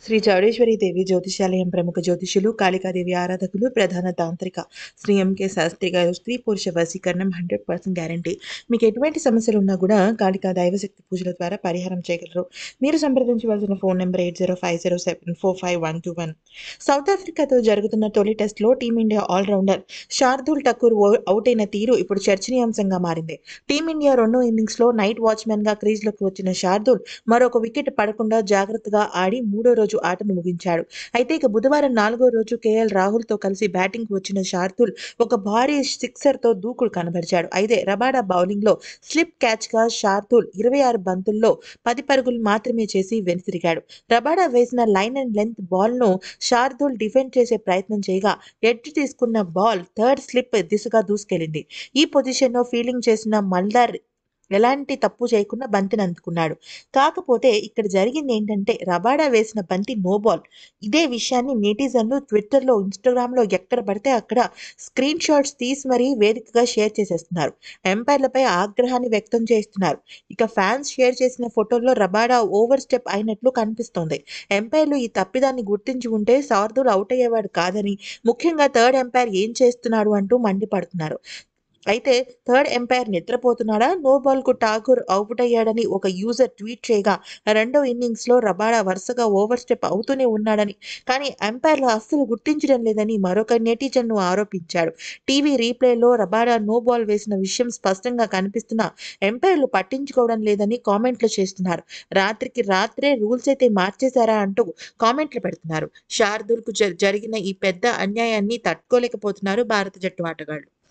శ్రీ చౌడేశ్వరి దేవి జ్యోతిషాలయం ప్రముఖ జ్యోతిషులు కాళికాదేవి ఆరాధకులు ప్రధాన తాంత్రిక శ్రీ ఎంకే శాస్త్రి గారు స్త్రీ పురుష వశీకరణం హండ్రెడ్ పర్సెంట్ గ్యారంటీ మీకు ఎటువంటి సమస్యలు ఉన్నా కూడా కాళికా దైవశక్తి పూజల ద్వారా పరిహారం చేయగలరు మీరు సంప్రదించవలసిన phone number eight zero five zero seven four five one two one south ఆఫ్రికాతో జరుగుతున్న తొలి టెస్ట్లో టీమిండియా ఆల్రౌండర్ శార్దుల్ ఠక్కూర్ ఓ- అవుట్ అయిన తీరు ఇప్పుడు చర్చనీయాంశంగా మారింది టీమిండియా రెండో ఇన్నింగ్స్లో నైట్ వాచ్మెన్గా క్రీజ్లోకి వచ్చిన శార్దుల్ మరొక వికెట్ పడకుండా జాగ్రత్తగా ఆడి మూడో రోజు ఆటను ముగించాడు అయితే ఇక బుధవారం నాలుగో రోజు కేఎల్ రాహుల్తో కలిసి బ్యాటింగ్కి వచ్చిన శార్దుల్ ఒక భారీ సిక్సర్తో దూకుడు కనబరిచాడు అయితే రబాడా బౌలింగ్లో స్లిప్ క్యాచ్గా శార్దుల్ ఇరవై ఆరు బంతుల్లో పది పరుగులు మాత్రమే చేసి వెనుతిరిగాడు రబాడా వేసిన లైన్ అండ్ లెంత్ బాల్ను శార్దుల్ డిఫెండ్ చేసే ప్రయత్నం చేయగా ఎడ్జ్ తీసుకున్న బాల్ థర్డ్ స్లిప్ దిశగా దూసుకెళ్లింది ఈ పొజిషన్లో ఫీల్డింగ్ చేసిన మల్దార్ ఎలాంటి తప్పు చేయకుండా బంతిని అందుకున్నాడు కాకపోతే ఇక్కడ జరిగింది ఏంటంటే రబాడా వేసిన బంతి నో బాల్ ఇదే విషయాన్ని నెటిజన్లు ట్విట్టర్లో ఇన్స్టాగ్రామ్లో ఎక్కడ పడితే అక్కడ స్క్రీన్ షాట్స్ తీసి మరీ వేదికగా షేర్ చేసేస్తున్నారు ఎంపైర్లపై ఆగ్రహాన్ని వ్యక్తం చేస్తున్నారు ఇక ఫ్యాన్స్ షేర్ చేసిన ఫోటోల్లో రబాడా ఓవర్ స్టెప్ అయినట్లు కనిపిస్తోంది ఎంపైర్లు ఈ తప్పిదాన్ని గుర్తించి ఉంటే సార్దుల్ అవుట్ అయ్యేవాడు కాదని ముఖ్యంగా థర్డ్ ఎంపైర్ ఏం చేస్తున్నాడు అంటూ మండిపడుతున్నారు అయితే థర్డ్ ఎంపైర్ నిద్రపోతున్నాడా నో బాల్ కు ఠాకూర్ అవుట్ అయ్యాడని ఒక యూజర్ ట్వీట్ చేయగా రెండో ఇన్నింగ్స్ లో రబాడా వరుసగా ఓవర్ స్టెప్ అవుతూనే ఉన్నాడని కానీ ఎంపైర్లు అస్సలు గుర్తించడం లేదని మరొక నెటిజన్ ను ఆరోపించాడు టీవీ రీప్లేలో రబాడా నో బాల్ వేసిన విషయం స్పష్టంగా కనిపిస్తున్నా ఎంపైర్లు పట్టించుకోవడం లేదని కామెంట్లు చేస్తున్నారు రాత్రికి రాత్రే రూల్స్ అయితే మార్చేశారా అంటూ కామెంట్లు పెడుతున్నారు శార్దుల్ కు జరిగిన ఈ పెద్ద అన్యాయాన్ని తట్టుకోలేకపోతున్నారు భారత జట్టు ఆటగాళ్లు